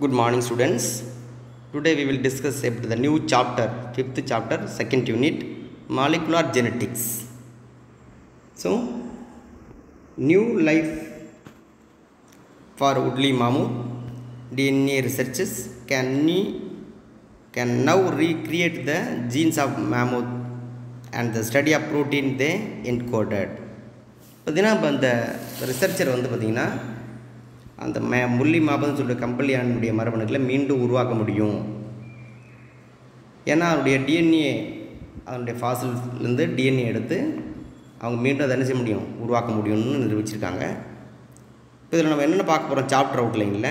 Good morning, students. Today we will discuss about the new chapter, fifth chapter, second unit, molecular genetics. So, new life for Woodley Mammoth DNA researchers can, ne- can now recreate the genes of mammoth and the study of protein they encoded. பார்த்தீங்கன்னா இப்போ அந்த researcher வந்து பார்த்திங்கன்னா அந்த மே முள்ளி மாபன்னு சொல்கிற கம்பளியானுடைய மரபணுக்களை மீண்டும் உருவாக்க முடியும் ஏன்னா அவருடைய டிஎன்ஏ அதனுடைய ஃபாசில்லேருந்து டிஎன்ஏ எடுத்து அவங்க மீண்டும் அதை என்ன செய்ய முடியும் உருவாக்க முடியும்னு நிரூபிச்சிருக்காங்க இப்போ இதில் நம்ம என்னென்ன பார்க்க போகிறோம் சாப்டர் அவுட்லைனில்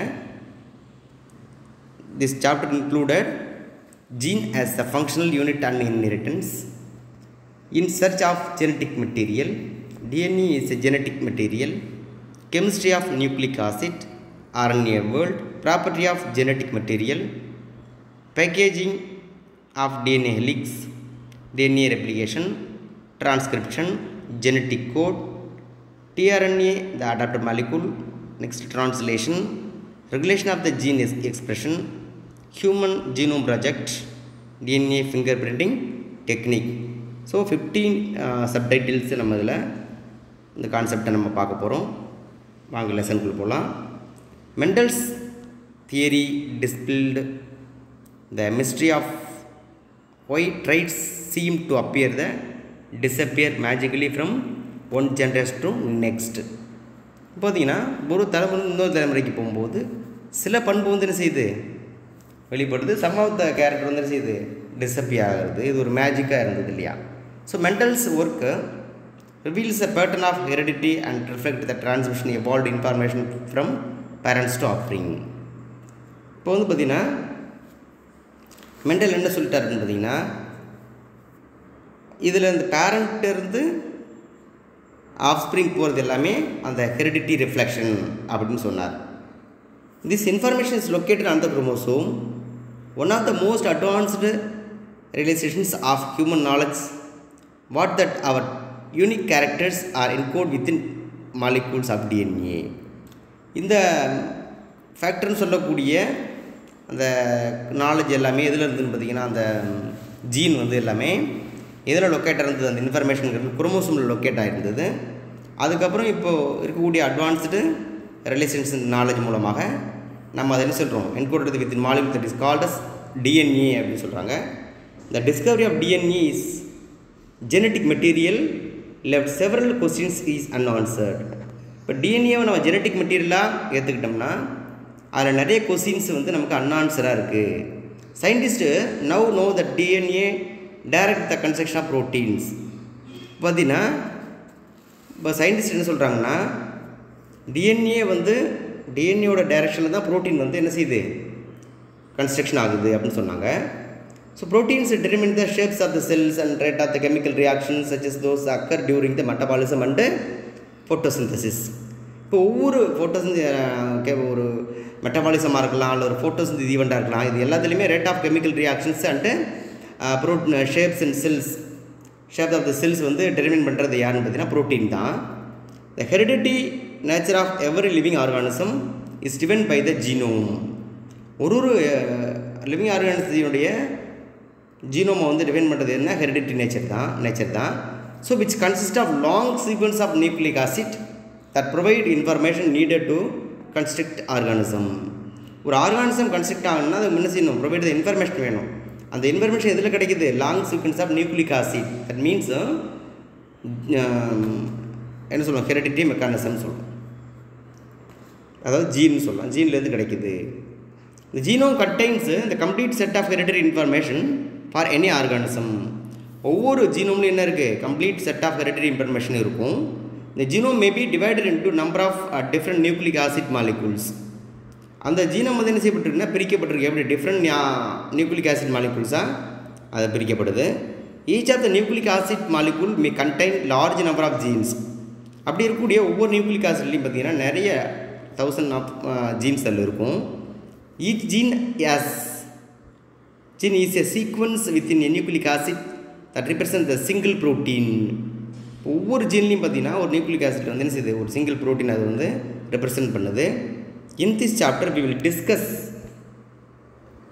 this chapter included gene as a functional unit and inheritance in search of genetic material dna is a genetic material chemistry of nucleic acid rna world property of genetic material packaging of dna helix dna replication transcription genetic code tRNA, the adapted molecule, next translation, regulation of the gene is expression, human genome project, DNA fingerprinting technique. So fifteen subtitles நம்ம இதில் இந்த கான்செப்டை நம்ம பார்க்க போகிறோம் வாங்க லெசனுக்குள்ள போகலாம் Mendel's theory dispelled the mystery of why traits seem to appear the disappear magically from one generation to next பார்த்தீங்கன்னா ஒரு தலைமுறை இன்னொரு தலைமுறைக்கு போகும்போது சில பண்பு வந்து என்ன செய்யுது வெளிப்படுது சம் ஆஃப் த கேரக்டர் வந்து என்ன செய்யுது டிஸப்பியர் ஆகிறது இது ஒரு மேஜிக்காக இருந்தது இல்லையா so Mendel's work reveals a pattern of heredity and reflect the transmission evolved information from parents to offspring இப்போ வந்து பார்த்திங்கன்னா மெண்டல் என்ன சொல்லிட்டாருன்னு பார்த்தீங்கன்னா இதில் இந்த பேரண்ட் இருந்து ஆஃப்ஸ்ப்ரிங் போகிறது எல்லாமே அந்த ஹெரிடிட்டி ரிஃப்ளெக்ஷன் அப்படின்னு சொன்னார் this information is located on the chromosome one of the most advanced realisations of human knowledge what that our unique characters are encoded within molecules of DNA இந்த ஃபேக்டர்னு சொல்லக்கூடிய அந்த நாலேஜ் எல்லாமே எதில் இருந்துன்னு பார்த்தீங்கன்னா அந்த ஜீன் வந்து எல்லாமே எதில் லொக்கேட் இருந்தது அந்த இன்ஃபர்மேஷனுங்கிறது குரோமோசோமில் லொக்கேட் ஆகிருந்தது அதுக்கப்புறம் இப்போது இருக்கக்கூடிய அட்வான்ஸ்டு ரிலேஷன்ஸ் நாலேஜ் மூலமாக நம்ம அதை என்ன சொல்கிறோம் encoded with molecule that is called as DNA அப்படின்னு சொல்கிறாங்க the discovery of DNA is genetic material left several questions is unanswered இப்போ டிஎன்ஏவை நம்ம ஜெனட்டிக் மெட்டீரியலாக ஏற்றுக்கிட்டோம்னா அதில் நிறைய கொஸ்டின்ஸ் வந்து நமக்கு அன்ஆன்சராக இருக்குது scientist now know the DNA direct the construction of proteins பார்த்தீங்கன்னா இப்போ சயின்டிஸ்ட் என்ன சொல்கிறாங்கன்னா டிஎன்ஏ வந்து டிஎன்ஏவோட டைரக்ஷனில் தான் ப்ரோட்டீன் வந்து என்ன செய்யுது கன்ஸ்ட்ரக்ஷன் ஆகுது அப்படின்னு சொன்னாங்க so proteins determine the shapes of the cells and rate of the chemical reaction such is those occur during the metabolism and photosynthesis இப்போ ஒவ்வொரு ஃபோட்டோசிந்தி ஒரு மெட்டபாலிசமாக இருக்கலாம் இல்லை ஒரு ஃபோட்டோசிந்தி ஈவெண்ட்டாக இருக்கலாம் இது எல்லாத்துலேயுமே rate of chemical reactions and ப்ரோட் shapes and cells shape of the cells வந்து டெர்மின் பண்ணுறது யாருன்னு பார்த்தீங்கன்னா ப்ரோட்டீன் தான் the heredity nature of every living organism is driven by the genome ஒரு ஒரு லிவிங் ஆர்கானிசத்தினுடைய ஜீனோமை வந்து டிபெண்ட் பண்ணுறது என்ன ஹெரிடிட்டி நேச்சர் தான் நேச்சர் தான் so which consist of long sequence of nucleic acid that provide information needed to construct organism ஒரு ஆர்கானிசம் கன்ஸ்ட்ரக்ட் ஆகணும்னா அது என்ன செய்யணும் ப்ரொவைட் த இன்ஃபர்மேஷன் வேணும் அந்த இன்ஃபர்மேஷன் எதில் கிடைக்குது long sequence of nucleic acid that means என்ன சொல்லுவோம் ஹெரிடிட்டி மெக்கானிசம் சொல்லுவோம் அதாவது ஜீன் சொல்லலாம் ஜீன்லேருந்து கிடைக்குது இந்த ஜீனோம் கண்டெய்ன்ஸ் இந்த complete set of hereditary information for any organism ஒவ்வொரு ஜீனோம்லையும் என்ன இருக்குது complete set of hereditary information இருக்கும் இந்த genome may be divided into number of different nucleic acid molecules அந்த ஜீனம் வந்து என்ன செய்யப்பட்டிருக்குன்னா பிரிக்கப்பட்டிருக்கு எப்படி டிஃப்ரெண்ட் நியூக்ளிக் ஆசிட் மாலிகூல்ஸாக அது பிரிக்கப்படுது each of the nucleic acid molecule may contain large number of genes அப்படி இருக்கக்கூடிய ஒவ்வொரு நியூக்ளிக் ஆசிட்லையும் பார்த்திங்கன்னா நிறைய தௌசண்ட் ஆஃப் ஜீன்ஸ் அதில் இருக்கும் each gene as gene is a sequence within nucleic acid that represent the single protein ஒவ்வொரு ஜீன்லையும் பார்த்தீங்கன்னா ஒரு நியூக்ளிக் ஆசிட் வந்து என்ன செய்யுது ஒரு சிங்கிள் ப்ரோட்டீன் அது வந்து ரெப்ரசன்ட் பண்ணுது in this chapter we will discuss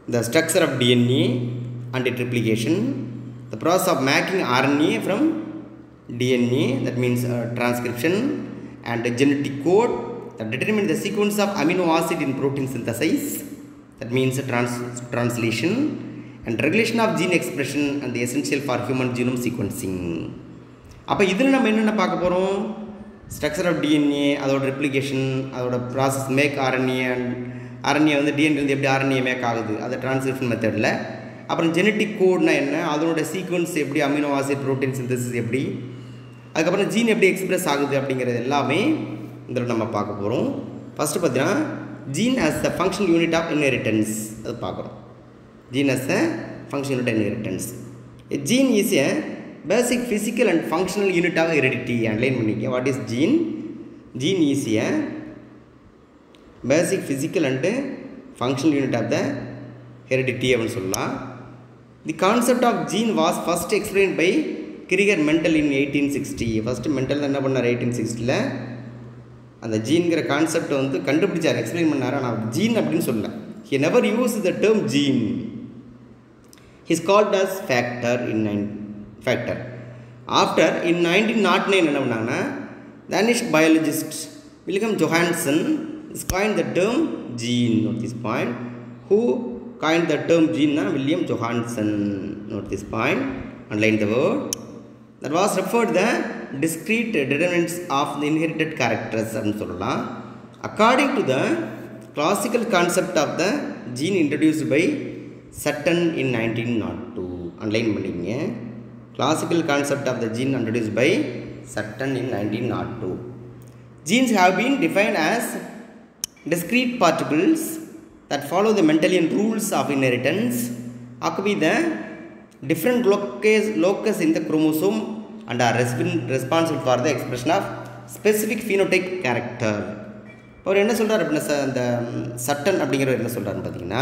the structure of DNA and its replication, the process of making RNA from DNA, that means uh, transcription, and the genetic code that determine the sequence of amino acid in protein synthesis, that means trans- translation, and regulation of gene expression and the essential for human genome sequencing. அப்போ இதில் நம்ம என்னென்ன பார்க்க போகிறோம் structure of DNA அதோட replication அதோட process make RNA and RNA வந்து DNA வந்து எப்படி ஆர்என்ஏ மேக் ஆகுது அது டிரான்ஸ்கிரிப்ஷன் மெத்தடில் அப்புறம் ஜெனட்டிக் கோட்னா என்ன அதனோட சீக்வன்ஸ் எப்படி அமினோ ஆசிட் ப்ரோட்டீன் சிந்தசிஸ் எப்படி அதுக்கப்புறம் ஜீன் எப்படி எக்ஸ்பிரஸ் ஆகுது அப்படிங்கிறது எல்லாமே இதில் நம்ம பார்க்க போகிறோம் ஃபஸ்ட்டு பார்த்தீங்கன்னா gene as the function unit of inheritance அது பார்க்குறோம் gene as the function unit inheritance gene is a basic physical and functional unit of heredity underline பண்ணிக்க what is gene gene is a basic physical and functional unit of the heredity அப்படின்னு சொல்லலாம் the concept of gene was first explain by Gregor Mendel in eighteen sixty first Mendel என்ன பண்ணார் eighteen சிக்ஸ்டியில் அந்த ஜீன்கிற கான்செப்டை வந்து கண்டுபிடிச்சார் explain பண்ணார் ஆனால் ஜீன் அப்படின்னு சொல்லல he never use the term gene his called as factor in nine factor after in nineteen naught nine என்ன பண்ணாங்கன்னா Danish biologist Wilhelm Johannsen is coin the term gene note this point who coin the term ஜீன்னா William Johannsen note this point underline the word that was referred the discrete determinants of the inherited characters அப்படின்னு சொல்லலாம் according to the classical concept of the gene introduced by Sutton in nineteen naught two underline பண்ணிங்க classical concept of the gene introduced by Sutton in nineteen naught two genes have been defined as discrete particles that follow the Mendelian rules of inheritance occupy the different locus, locus in the chromosome and are resp- responsible for the expression of specific phenotype character அவர் என்ன சொல்கிறார் அப்படின்னா ச அந்த சட்டன் அப்படிங்கிறவர் என்ன சொல்கிறாருன்னு பார்த்தீங்கன்னா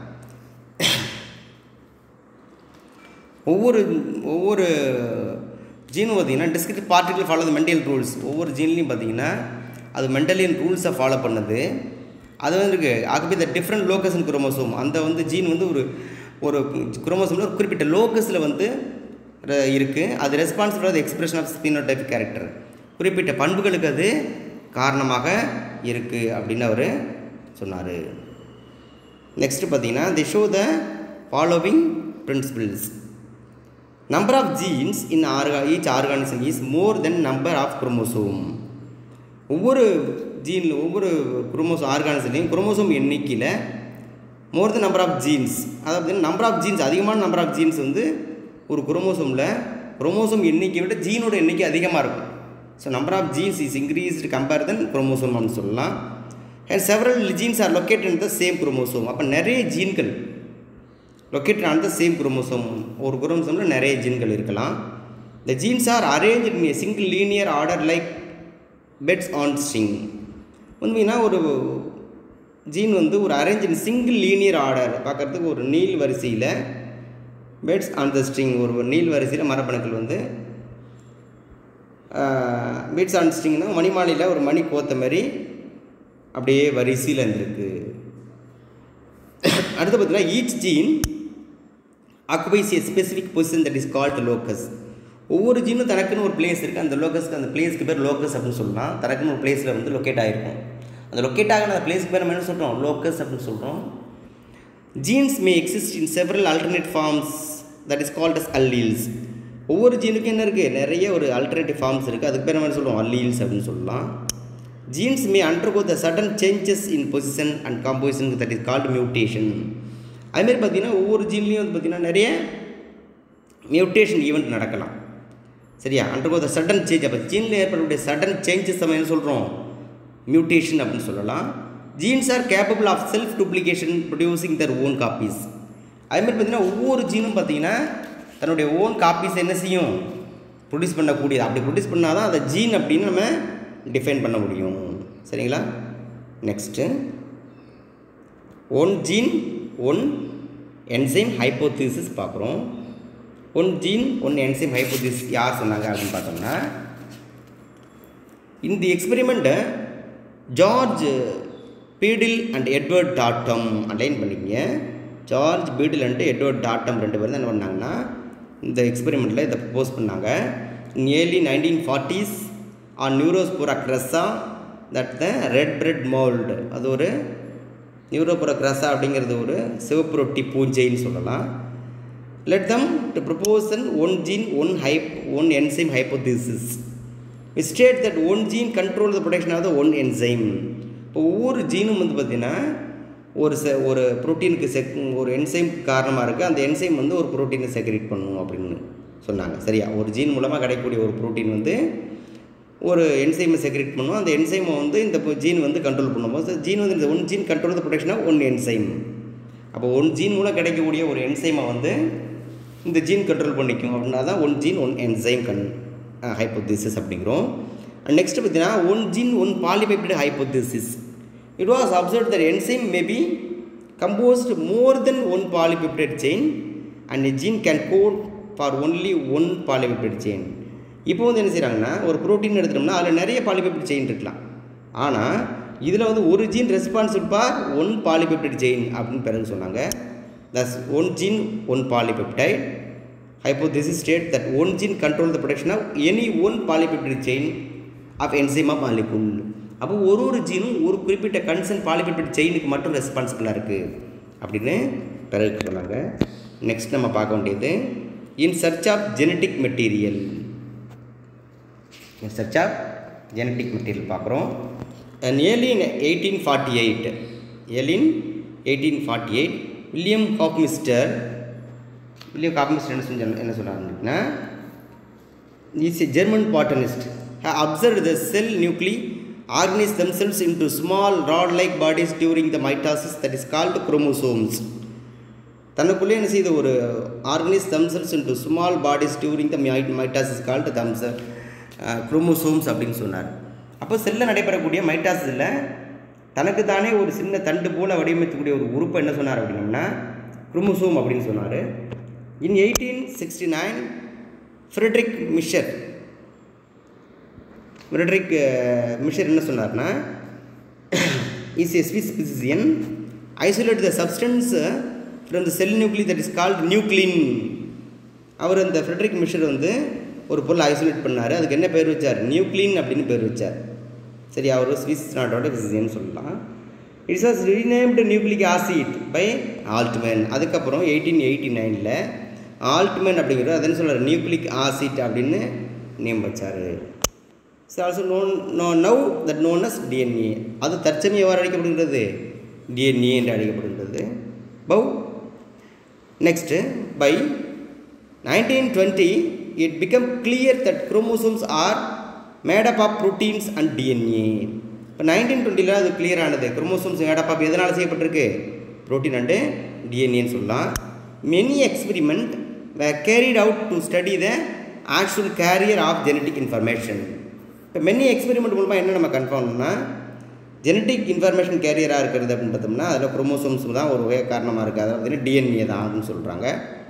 ஒவ்வொரு ஒவ்வொரு ஜீனும் பார்த்தீங்கன்னா discrete particles follow the Mendel rules ஒவ்வொரு ஜீன்லையும் பார்த்தீங்கன்னா அது மென்டலியன் ரூல்ஸை ஃபாலோ பண்ணது அது வந்து இருக்கு ஆகவே த டிஃப்ரெண்ட் லோக்கஸ் குரோமோசோம் அந்த வந்து ஜீன் வந்து ஒரு ஒரு குரோமோசோமில் ஒரு குறிப்பிட்ட லோக்கஸில் வந்து இருக்குது அது responsible of expression of phenotype character குறிப்பிட்ட பண்புகளுக்கு அது காரணமாக இருக்குது அப்படின்னு அவர் சொன்னார் நெக்ஸ்ட்டு பார்த்தீங்கன்னா the show the following principles number of genes in ஆர்கா each organism is more than number of chromosome ஒவ்வொரு ஜீன் ஒவ்வொரு குரோமோசோம் ஆர்கானிசம்லையும் குரோமோசோம் எண்ணிக்கையில் more than number of genes அதாவது நம்பர் ஆஃப் ஜீன்ஸ் அதிகமான நம்பர் ஆஃப் ஜீன்ஸ் வந்து ஒரு குரோமோசோமில் chromosome எண்ணிக்கையை விட ஜீனோட எண்ணிக்கை அதிகமாக இருக்கும் so number of genes is increased compare than குரோமோசோம்னு சொல்லலாம் and several genes are located in the same chromosome அப்போ நிறைய ஜீன்கள் located on the same chromosome ஒரு குரோமோசோமில் நிறைய ஜீன்கள் இருக்கலாம் the genes are arrange in a single linear order like beads on string உண்மைனா ஒரு ஜீன் வந்து ஒரு arrange in single linear order பார்க்குறதுக்கு ஒரு நீள் வரிசையில் பெட்ஸ் ஆன் த ஸ்ட்ரிங் ஒரு நீள் வரிசையில் மரப்பணுக்கள் வந்து பீட்ஸ் ஆன் ஸ்ட்ரிங்னா மணிமாலையில் ஒரு மணி கோத்த மாதிரி அப்படியே வரிசையில் இருந்திருக்கு அடுத்து பார்த்தீங்கன்னா each gene occupies a specific position that is called locus ஒவ்வொரு ஜீனும் தனக்குன்னு ஒரு பிளேஸ் இருக்குது அந்த லோக்கஸ்க்கு அந்த பிளேஸ்க்கு பேர் லோக்கஸ் அப்படின்னு சொல்லலாம் தனக்குன்னு ஒரு பிளேஸில் வந்து லொக்கேட் ஆகிருக்கும் அந்த லொக்கேட் ஆகின அந்த பிளேஸ்க்கு பேர் நம்ம என்ன சொல்கிறோம் லோக்கஸ் அப்படின்னு சொல்கிறோம் genes may exist in several alternate forms that is called as alleles ஒவ்வொரு ஜீனுக்கும் என்ன இருக்குது நிறைய ஒரு ஆல்டர்னேட்டிவ் ஃபார்ம்ஸ் இருக்குது அதுக்கு பேர் நம்ம சொல்லுவோம் அல்லீல்ஸ் அப்படின்னு சொல்லலாம் genes may undergo the sudden changes in position and composition that is called mutation அதுமாரி பார்த்தீங்கன்னா ஒவ்வொரு ஜீன்லேயும் வந்து பார்த்திங்கன்னா நிறைய மியூட்டேஷன் ஈவெண்ட் நடக்கலாம் சரியா அண்டர்கோ த சடன் சேஞ்ச் அப்போ ஜீனில் ஏற்படக்கூடிய சடன் சேஞ்சஸ் நம்ம என்ன சொல்கிறோம் மியூட்டேஷன் அப்படின்னு சொல்லலாம் genes are capable of self duplication producing their own copies அதுமாதிரி பார்த்தீங்கன்னா ஒவ்வொரு ஜீனும் பார்த்தீங்கன்னா தன்னுடைய ஓன் காப்பீஸ் என்ன செய்யும் ப்ரொடியூஸ் பண்ணக்கூடியது அப்படி ப்ரொடியூஸ் பண்ணால் தான் அதை ஜீன் அப்படின்னு நம்ம டிஃபைன் பண்ண முடியும் சரிங்களா next one gene one enzyme hypothesis பார்க்குறோம் one gene one enzyme hypothesis யார் சொன்னாங்க அப்படின்னு பார்த்தோம்னா இன் தி எக்ஸ்பெரிமெண்ட்டை George Beadle and Edward Tatum underline பண்ணிக்கங்க George Beadle and Edward Tatum ரெண்டு பேரும் தான் என்ன பண்ணாங்கன்னா இந்த எக்ஸ்பெரிமெண்ட்டில் இதை ப்ரப்போஸ் பண்ணாங்க nearly nineteen forties on Neurospora crassa that the red bread mould அது ஒரு நியூரோபுர கிரஸா அப்படிங்கிறது ஒரு சிவப்பு ரொட்டி பூஞ்சைன்னு சொல்லலாம் let them to propose one gene one hyp one enzyme hypothesis we state that one gene control the production of the one enzyme இப்போ ஒவ்வொரு ஜீனும் வந்து பார்த்திங்கன்னா ஒரு செ ஒரு ப்ரோட்டீனுக்கு செக் ஒரு என்சைம் காரணமாக இருக்குது அந்த என்சைம் வந்து ஒரு ப்ரோட்டீனை செக்ரேட் பண்ணணும் அப்படின்னு சொன்னாங்க சரியா ஒரு ஜீன் மூலமாக கிடைக்கக்கூடிய ஒரு ப்ரோட்டீன் வந்து ஒரு என்சைமை செக்ரேட் பண்ணும் அந்த என்சைமை வந்து இந்த ஜீன் வந்து கண்ட்ரோல் பண்ணும்போது ஜீன் வந்து இந்த ஒன் ஜீன் கண்ட்ரோல் த ப்ரொடக்ஷனாக ஒன் என்சைம் அப்போ ஒன் ஜீன் மூலம் கிடைக்கக்கூடிய ஒரு என்சைமை வந்து இந்த ஜீன் கண்ட்ரோல் பண்ணிக்கும் அப்படின்னா தான் ஒன் ஜீன் ஒன் என்சைம் கன் ஹைப்போதிசிஸ் அப்படிங்கிறோம் நெக்ஸ்ட் பார்த்தீங்கன்னா one gene one polypeptide hypothesis it was observe that enzyme may be composed more then one polypeptide chain and gene can code for only one polypeptide chain இப்போ வந்து என்ன செய்கிறாங்கன்னா ஒரு protein எடுத்துட்டோம்னா அதில் நிறைய பாலிபெப்டைட் செயின் இருக்கலாம் ஆனால் இதில் வந்து ஒரு gene responsible for one polypeptide chain அப்படின்னு பிறகு சொன்னாங்க thus one gene one polypeptide hypothesis state that one gene control the production of any one polypeptide chain of enzyme molecule அப்போ ஒரு ஒரு ஜீனும் ஒரு குறிப்பிட்ட கன்சர்ன் பாலிபெப்டைட் செயினுக்கு மட்டும் ரெஸ்பான்சிபிளாக இருக்குது அப்படின்னு பிறகு சொன்னாங்க நெக்ஸ்ட் நம்ம பார்க்க வேண்டியது in search of genetic material in search of genetic material பார்க்குறோம் early in eighteen forty eight early in eighteen forty eight William Hofmeister William Hofmeister என்ன செஞ்ச என்ன சொல்கிறாருன்னா is a German botanist observe the cell nuclei organise themselves into small rod like bodies during the mitosis that is called chromosomes தனக்குள்ளே என்ன செய்த ஒரு organise themselves into small bodies during the mitosis called them chromosomes அப்படின்னு சொன்னார் அப்போ செல்லில் நடைபெறக்கூடிய மைட்டாசிஸில் தனக்கு தானே ஒரு சின்ன தண்டு போல் வடிவமைக்கக்கூடிய ஒரு உறுப்பை என்ன சொன்னார் அப்படின்னம்னா குரோமோசோம் அப்படின்னு சொன்னார் in eighteen sixty nine Friedrich Miescher Friedrich Miescher என்ன சொன்னார்னா is a Swiss physician isolate the substance from the cell nuclei that is called nuclein அவர் அந்த ஃப்ரெட்ரிக் மிஷர் வந்து ஒரு பொருளை ஐசோலேட் பண்ணார் அதுக்கு என்ன பேர் வச்சார் நியூக்ளின் அப்படின்னு பேர் வச்சார் சரி அவர் ஸ்விஸ் நாட்டோட பிசிசியன் சொல்லலாம் it's was renamed nucleic acid by Altmann அதுக்கப்புறம் எயிட்டீன் எயிட்டி நைனில் ஆல்ட்மேன் அப்படிங்கிறது அதன்னு சொல்கிறார் நியூக்ளிக் ஆசிட் அப்படின்னு நேம் வச்சார் so also known no now that known as DNA அது தற்சமயம் எவ்வாறு அழைக்கப்படுகிறது டிஎன்ஏ என்று அழைக்கப்படுகிறது பவ் next by nineteen twenty it become clear that chromosomes are made up of proteins and DNA இப்போ நைன்டீன் டுவெண்ட்டியில் அது கிளியர் ஆனது குரோமோசோம்ஸ் மேடப் ஆஃப் எதனால் செய்யப்பட்டிருக்கு ப்ரோட்டீன் அண்டு டிஎன்ஏன்னு சொல்லலாம் many experiment were carried out to study the actual carrier of genetic information இப்போ many experiment மூலமாக என்ன நம்ம கன்ஃபார்ம் பண்ணால் ஜெனட்டிக் இன்ஃபர்மேஷன் கேரியராக இருக்கிறது அப்படின்னு பார்த்தோம்னா அதில் குரோமோசோம்ஸ் தான் ஒரு வகை காரணமாக இருக்குது அதாவது பார்த்தீங்கன்னா டிஎன்ஏ தான் அப்படின்னு சொல்கிறாங்க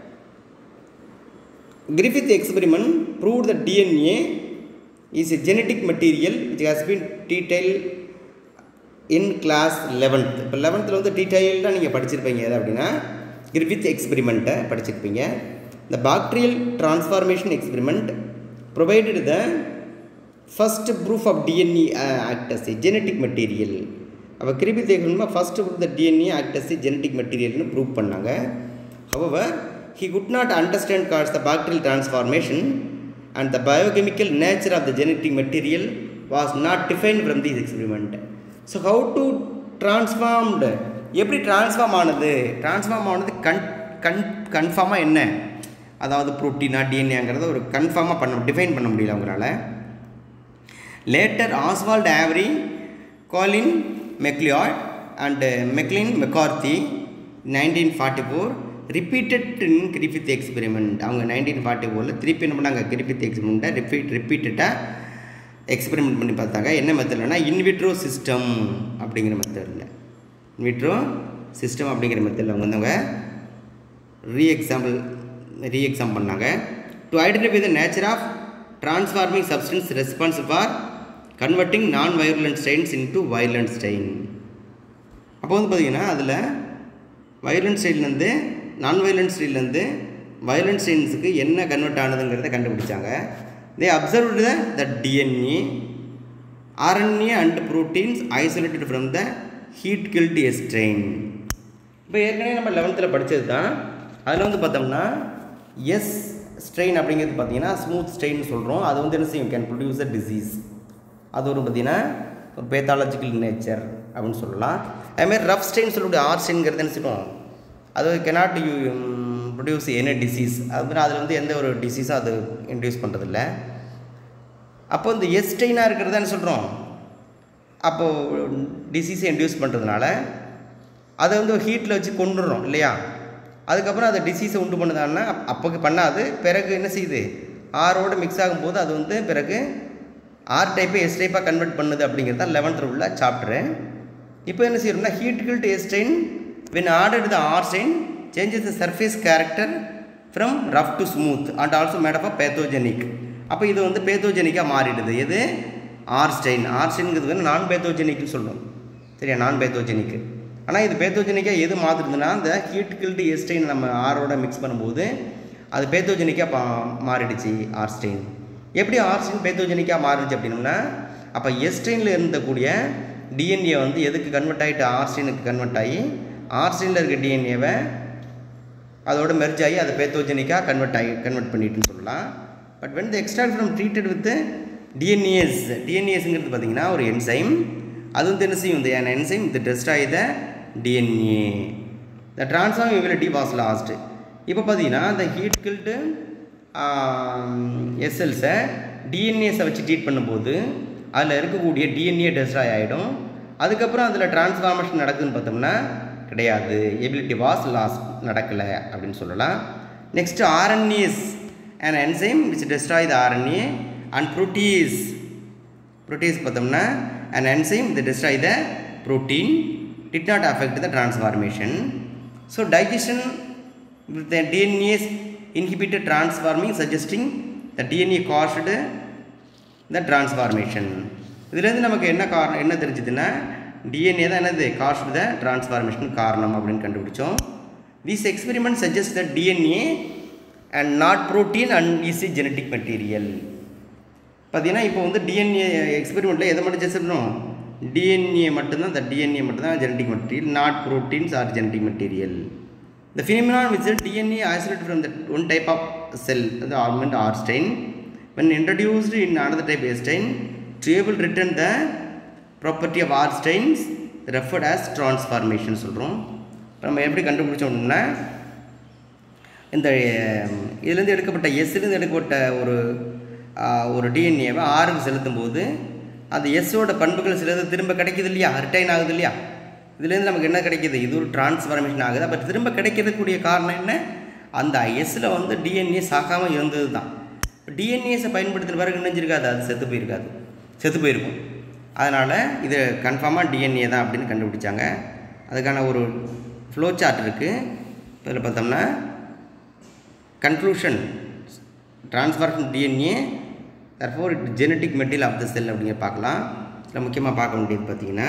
Griffith experiment prove the DNA is a genetic material which has been detail in class eleventh இப்போ லெவன்த்தில் வந்து டீடைல்டாக நீங்கள் படிச்சிருப்பீங்க எது அப்படின்னா கிரிஃபித் எக்ஸ்பெரிமெண்ட்டை படிச்சிருப்பீங்க the bacterial transformation experiment provided the first proof of DNA act as a genetic material அப்போ Griffith experiment first proof the DNA act as a genetic மெட்டீரியல்னு ப்ரூவ் பண்ணாங்க however he could not understand cause the bacterial transformation and the biochemical nature of the genetic material was not defined from this experiment. So how to transformed எப்படி transform ஆனது transform ஆனது கன் கன் கன்ஃபார்மாக என்ன அதாவது ப்ரோட்டீனா டிஎன்ஏங்கிறத ஒரு கன்ஃபார்மாக பண்ண டிஃபைன் பண்ண முடியல அவங்களால later Oswald Avery Colin MacLeod and Maclyn McCarty nineteen forty four repeated in Griffith experiment அவங்க நைன்டீன் ஃபார்ட்டி ஃபோரில் திருப்பி என்ன பண்ணாங்க கிரிஃபித் எக்ஸ்பெரிமெண்ட்டை ரிப்பீட் ரிப்பீட்டடாக எக்ஸ்பெரிமெண்ட் பண்ணி பார்த்தாங்க என்ன மெத்தட்லனா இன்விட்ரோ சிஸ்டம் அப்படிங்கிற மெத்தடில் இன்விட்ரோ சிஸ்டம் அப்படிங்கிற மெத்தடில் அவங்க வந்து அவங்க ரீ எக்ஸாம்பிள் ரீ எக்ஸாம் பண்ணாங்க to identify the nature of transforming substance responsible for converting non violent strains into violent strain அப்போ வந்து பார்த்திங்கன்னா அதில் வயலண்ட் ஸ்டைல்லேருந்து நான் வயலண்ட் ஸ்டைல்லேருந்து வயலண்ட் ஸ்டைன்ஸுக்கு என்ன கன்வெர்ட் ஆனதுங்கிறத கண்டுபிடிச்சாங்க they observed the DNA RNA and proteins isolated from the heat killed S strain இப்போ ஏற்கனவே நம்ம லெவன்த்தில் படித்தது தான் அதில் வந்து பார்த்தோம்னா எஸ் ஸ்ட்ரெயின் அப்படிங்கிறது பார்த்தீங்கன்னா ஸ்மூத் ஸ்ட்ரெயின் சொல்கிறோம் அது வந்து என்ன செய்யும் கேன் ப்ரொடியூஸ் அ டிசீஸ் அது ஒரு பார்த்தீங்கன்னா ஒரு பேத்தாலஜிக்கல் நேச்சர் அப்படின்னு சொல்லலாம் அதுமாதிரி ரஃப் ஸ்ட்ரெயின் சொல்லக்கூடிய ஆர் ஸ்ட்ரெயின்ங்கிறது என்ன சொல்லுவோம் அது cannot you produce any disease அது மாதிரி அதில் வந்து எந்த ஒரு டிசீஸும் அது இன்ட்ரடியூஸ் பண்ணுறதில்ல அப்போ இந்த எஸ் ஸ்ட்ரெயினாக இருக்கிறது என்ன சொல்கிறோம் அப்போது டிசீஸை இன்டியூஸ் பண்ணுறதுனால அதை வந்து ஹீட்டில் வச்சு கொண்டுடுறோம் இல்லையா அதுக்கப்புறம் அதை டிசீஸை உண்டு பண்ணுதான்னா அப்போக்கு பண்ணாது பிறகு என்ன செய்யுது ஆரோடு மிக்ஸ் ஆகும்போது அது வந்து பிறகு ஆர் டைப்பை எஸ் டைப்பாக கன்வெர்ட் பண்ணுது அப்படிங்கிறது தான் லெவன்த்தில் உள்ள சாப்டரு இப்போ என்ன செய்யறோம்னா heat killed S strain when ordered the R strain changes the surface character from rough to smooth and also made of pathogenic அப்போ இது வந்து பேத்தோஜெனிக்காக மாறிடுது எது ஆர் ஸ்டைன் ஆர் ஸ்டைனுங்கிறது வந்து நான் பேத்தோஜெனிக்னு சொல்லுவோம் சரியா நான் பேத்தோஜெனிக்கு ஆனால் இது பேத்தோஜெனிக்காக எது மாற்றுறதுன்னா இந்த ஹீட் கில்டு எஸ்டைன் நம்ம ஆரோட மிக்ஸ் பண்ணும்போது அது பேத்தோஜெனிக்காக பா மாறிடுச்சு ஆர் ஸ்டெயின் எப்படி ஆர் ஸ்டெயின் பேத்தோஜெனிக்காக மாறிடுச்சு அப்படின்னோம்னா அப்போ எஸ்டைனில் இருந்தக்கூடிய டிஎன்ஏ வந்து எதுக்கு கன்வெர்ட் ஆகிட்டு ஆர் ஸ்டெயினுக்கு கன்வெர்ட் ஆகி ஆர் ஸ்டெயினில் இருக்க டிஎன்ஏவை அதோட மெர்ஜ் ஆகி அதை பேத்தோஜெனிக்காக கன்வெர்ட் ஆகி கன்வெர்ட் பண்ணிட்டுன்னு சொல்லலாம் but when the extract from treated with DNase டிஎன்ஏஸுங்கிறது பார்த்தீங்கன்னா ஒரு என்சைம் அது வந்து என்ன செய்யும் இந்த என்சைம் இந்த destroy the DNA the transform ability was lost இப்போ பார்த்தீங்கன்னா இந்த ஹீட் கில்டு எஸ்எல்ஸை டிஎன்ஏஸை வச்சு ட்ரீட் பண்ணும்போது அதில் இருக்கக்கூடிய டிஎன்ஏ டெஸ்ட்ராய் ஆகிடும் அதுக்கப்புறம் அதில் டிரான்ஸ்ஃபார்மேஷன் நடக்குதுன்னு பார்த்தோம்னா கிடையாது எபிலிட்டி வாஸ் லாஸ் நடக்கலை அப்படின்னு சொல்லலாம் next RNase and enzyme which destroy the RNA and protease protease பார்த்தோம்னா an enzyme that destroy the protein did not affect the transformation. So digestion with the DNA inhibited transforming suggesting the DNA caused the transformation. இதுலேருந்து நமக்கு என்ன காரணம் என்ன தெரிஞ்சதுன்னா DNA தான் என்னது cost த transformation காரணம் அப்படின்னு கண்டுபிடிச்சோம் this experiment suggest the DNA and not protein and is genetic material பார்த்தீங்கன்னா இப்போ வந்து டிஎன்ஏ எக்ஸ்பெரிமெண்ட்டில் எதை மட்டும் டெஸ்ட் பண்ணணும் டிஎன்ஏ மட்டும்தான் இந்த டிஎன்ஏ மட்டும்தான் genetic material not proteins are genetic material The phenomenon which is DNA isolated from the one type of cell, the augment R strain, when introduced in another type A strain, to able to return the property of R strains referred as transformation சொல்கிறோம் இப்போ நம்ம எப்படி கண்டுபிடிச்சோம்னா இந்த இதுலேருந்து எடுக்கப்பட்ட எஸ்லேருந்து எடுக்கப்பட்ட ஒரு ஒரு டிஎன்ஏவை ஆறுக்கு செலுத்தும் போது அந்த எஸ்ஸோட பண்புகள் சிலது திரும்ப கிடைக்குது இல்லையா ரிட்டைன் ஆகுது இல்லையா இதுலேருந்து நமக்கு என்ன கிடைக்கிது இது ஒரு டிரான்ஸ்ஃபார்மேஷன் ஆகுது அப்போ திரும்ப கிடைக்கிறதுக்கூடிய காரணம் என்ன அந்த எஸ்ஸில் வந்து டிஎன்ஏ சாகாமல் இருந்தது தான் டிஎன்ஏஸை பயன்படுத்துகிற பிறகு நினைஞ்சிருக்காது அது செத்து போயிருக்காது செத்து போயிருக்கும் அதனால் இது கன்ஃபார்மாக டிஎன்ஏ தான் அப்படின்னு கண்டுபிடிச்சாங்க அதுக்கான ஒரு ஃப்ளோ சார்ட் இருக்குது இதில் பார்த்தோம்னா conclusion transformation DNA therefore it genetic material of the cell அப்படிங்கிற பார்க்கலாம் இதில் முக்கியமாக பார்க்க வேண்டியது பார்த்தீங்கன்னா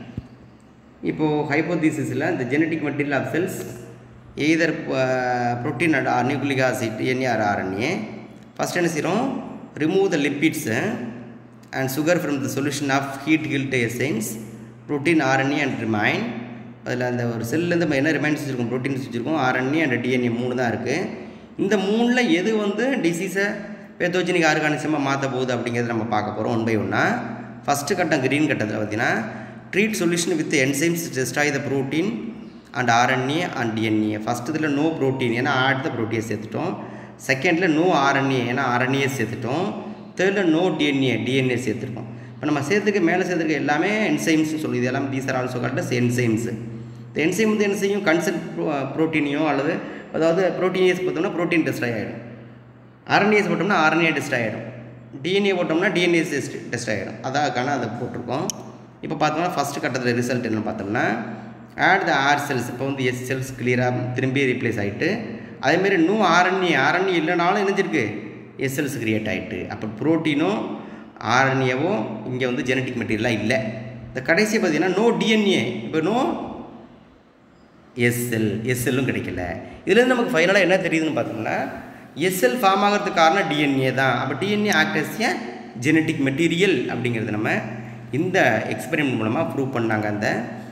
இப்போது ஹைப்போதீசிஸில் இந்த genetic material of cells either protein and or nucleic acid DNA or RNA first என்ன செய்கிறோம் remove the lipids and sugar from the solution of heat killed S strains protein RNA and remain அதில் அந்த ஒரு செல்லேருந்து நம்ம என்ன ரிமைன்ஸ் வச்சுருக்கோம் proteins வச்சுருக்கோம் RNA and DNA மூணு தான் இருக்குது இந்த மூணில் எது வந்து டிசீஸை பேத்தோஜெனிக் ஆர்கானிசமாக மாற்ற போகுது அப்படிங்கிறத நம்ம பார்க்க போகிறோம் ஒன் பை ஒன்னாக ஃபஸ்ட்டு கட்டம் க்ரீன் கட்டத்தில் பார்த்தீங்கன்னா treat solution with enzymes destroy the protein and RNA and DNA first இதில் நோ ப்ரோட்டீன் ஏன்னா ஆட் த ப்ரோட்டீனை சேர்த்துட்டோம் செகண்டில் நோ ஆர்என்ஏ ஏன்னா ஆர்என்ஏ சேர்த்துட்டோம் தேர்டில் நோ டிஎன்ஏ டிஎன்ஏ சேர்த்துருக்கோம் இப்போ நம்ம சேர்த்துக்க மேலே சேர்த்துக்க எல்லாமே என்சைம்ஸ்னு சொல்லி இது எல்லாம் these are also called enzymes இந்த என்சைம் வந்து என்ன செய்யும் கன்சென்ட் ப்ரோட்டீனையோ அல்லது அதாவது ப்ரோட்டீனியஸ் பார்த்தோம்னா ப்ரோட்டீன் டெஸ்ட் ஆகிடும் ஆர்என்ஏஸ் போட்டோம்னா ஆர்என்ஏ டெஸ்ட் ஆகிடும் டிஎன்ஏ போட்டோம்னா டிஎன்ஏ டெஸ்ட் டெஸ்ட் ஆகிடும் அதாக்கான அதை போட்டிருக்கோம் இப்போ பார்த்தோம்னா ஃபஸ்ட்டு கட்டத்தில் ரிசல்ட் என்ன பார்த்தோம்னா ஆட் த ஆர் செல்ஸ் இப்போ வந்து எஸ் செல்ஸ் கிளியராக திரும்பி ரீப்ளேஸ் ஆகிட்டு அதேமாரி இன்னும் ஆர்என்ஏ ஆர்என்ஏ இல்லைனாலும் இணைஞ்சிருக்கு எஸ் செல்ஸ் கிரியேட் ஆகிட்டு அப்போ ப்ரோட்டீனும் ஆர்என்ஏவும் இங்கே வந்து ஜெனட்டிக் மெட்டீரியலாக இல்லை இந்த கடைசி பார்த்தீங்கன்னா நோ டிஎன்ஏ இப்போ நோ எஸ்எல் எஸ்எல்லும் கிடைக்கல இதுலேருந்து நமக்கு ஃபைனலாக என்ன தெரியுதுன்னு பார்த்தோம்னா எஸ்எல் ஃபார்ம் ஆகிறதுக்கு காரணம் டிஎன்ஏ தான் அப்போ DNA acts as a genetic material அப்படிங்கிறது நம்ம இந்த எக்ஸ்பெரிமெண்ட் மூலமாக ப்ரூவ் பண்ணாங்க அந்த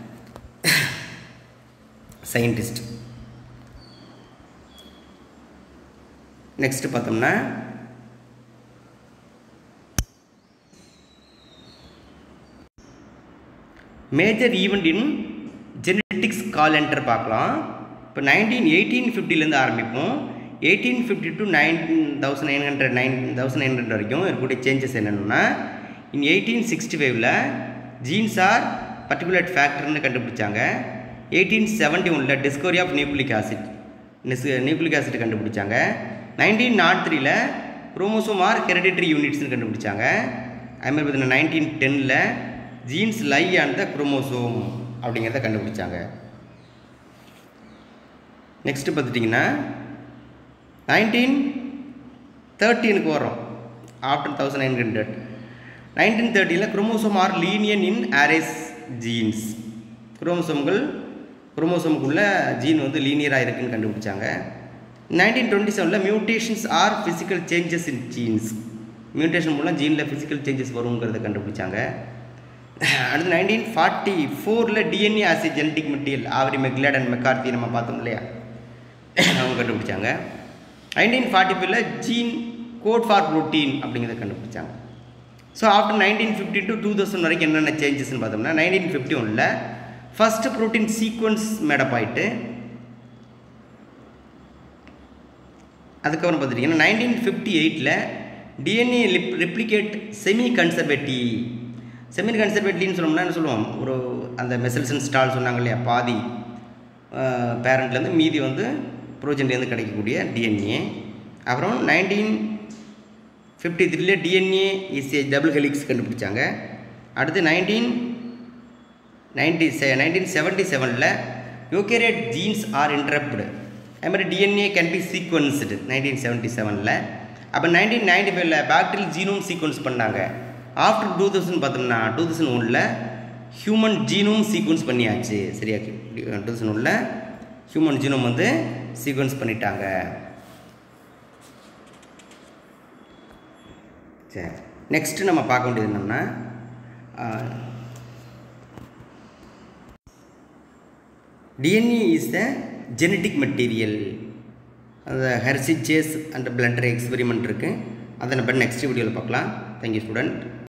சயின்டிஸ்ட் நெக்ஸ்ட்டு பார்த்தோம்னா major event in genetics calendar பார்க்கலாம் இப்போ நைன்டீன் எயிட்டீன் ஃபிஃப்டிலேருந்து ஆரம்பிப்போம் eighteen fifty to nineteen thousand nine hundred nine thousand nine hundred வரைக்கும் இருக்கக்கூடிய சேஞ்சஸ் என்னென்னா இன் எயிட்டீன் சிக்ஸ்டி ஃபைவ்ல ஜீன்ஸ் ஆர் பர்டிகுலர் ஃபேக்டர்னு கண்டுபிடிச்சாங்க எயிட்டீன் செவன்ட்டி ஒனில் discovery of nucleic acid nucleic acid கண்டுபிடிச்சாங்க நைன்டீன் நாட் த்ரீல குரோமோசோம் ஆர் ஹெரிடிட்டரி யூனிட்ஸ்னு கண்டுபிடிச்சாங்க அதுமாதிரி பார்த்தீங்கன்னா நைன்டீன் டென்னில் genes lie and the chromosome அப்படிங்கிறத கண்டுபிடிச்சாங்க நெக்ஸ்ட்டு பார்த்துட்டிங்கன்னா நைன்டீன் தேர்ட்டீனுக்கு வரோம் after thousand nine hundred nineteen தேர்ட்டியில் chromosome are linear in arrays genes குரோமோசோம்கள் குரோமோசோமுக்குள்ள ஜீன் வந்து லீனியராக இருக்குன்னு கண்டுபிடிச்சாங்க நைன்டீன் டுவெண்ட்டி செவனில் mutations are physical changes in genes mutation மூலம் ஜீனில் ஃபிசிக்கல் சேஞ்சஸ் வருங்கிறத கண்டுபிடிச்சாங்க அடுத்து நைன்டீன் ஃபார்ட்டி ஃபோரில் DNA as genetic material Avery MacLeod and McCarty நம்ம பார்த்தோம் இல்லையா அவங்க கண்டுபிடிச்சாங்க நைன்டீன் ஃபார்ட்டி ஃபைவ்ல ஜீன் கோட் ஃபார் ப்ரோட்டீன் அப்படிங்கிறத கண்டுபிடிச்சாங்க so after nineteen fifty to two thousand வரைக்கும் என்னென்ன சேஞ்சஸ்னு பார்த்தோம்னா நைன்டீன் ஃபிஃப்டி ஒனில் ஃபஸ்ட்டு ப்ரோட்டீன் சீக்வன்ஸ் மேடப் ஆகிட்டு அதுக்கப்புறம் பார்த்துட்டிங்கன்னா நைன்டீன் ஃபிஃப்டி எயிட்டில் டிஎன்ஏ லிப் ரெப்ளிகேட் செமி கன்சர்வேட்டிவ் செமி கன்சர்வேட்டிவ்னு சொன்னோம்னா என்ன சொல்லுவோம் ஒரு அந்த மெசல்சன் ஸ்டால் சொன்னாங்க இல்லையா பாதி பேரண்ட்லேருந்து மீதி வந்து ப்ரோஜன்லேருந்து கிடைக்கக்கூடிய டிஎன்ஏ அப்புறம் நைன்டீன் ஃபிஃப்டி த்ரீல DNA is a double helix கண்டுபிடிச்சாங்க அடுத்து நைன்டீன் நைன்டி செ நைன்டீன் செவன்ட்டி செவனில் யூகேரியட் ஜீன்ஸ் ஆர் இன்டரப்டு அது மாதிரி DNA can be sequenced nineteen seventy செவனில் அப்போ நைன்டீன் நைன்டி ஃபைவ்ல பேக்டீரியல் ஜீனோம் சீக்வன்ஸ் பண்ணாங்க ஆஃப்டர் டூ தௌசண்ட் பார்த்தோம்னா டூ தௌசண்ட் ஒனில் ஹியூமன் ஜீனோம் சீக்வன்ஸ் பண்ணியாச்சு சரியா டூ தௌசண்ட் ஒனில் ஹியூமன் ஜீனோம் வந்து சீக்வன்ஸ் பண்ணிட்டாங்க சரி நெக்ஸ்ட்டு நம்ம பார்க்க வேண்டியது என்னென்னா DNA is the genetic material அந்த Hershey Chase and blender experiment இருக்குது அதை நம்ம நெக்ஸ்ட் வீடியோவில் பார்க்கலாம் தேங்க்யூ ஸ்டூடெண்ட்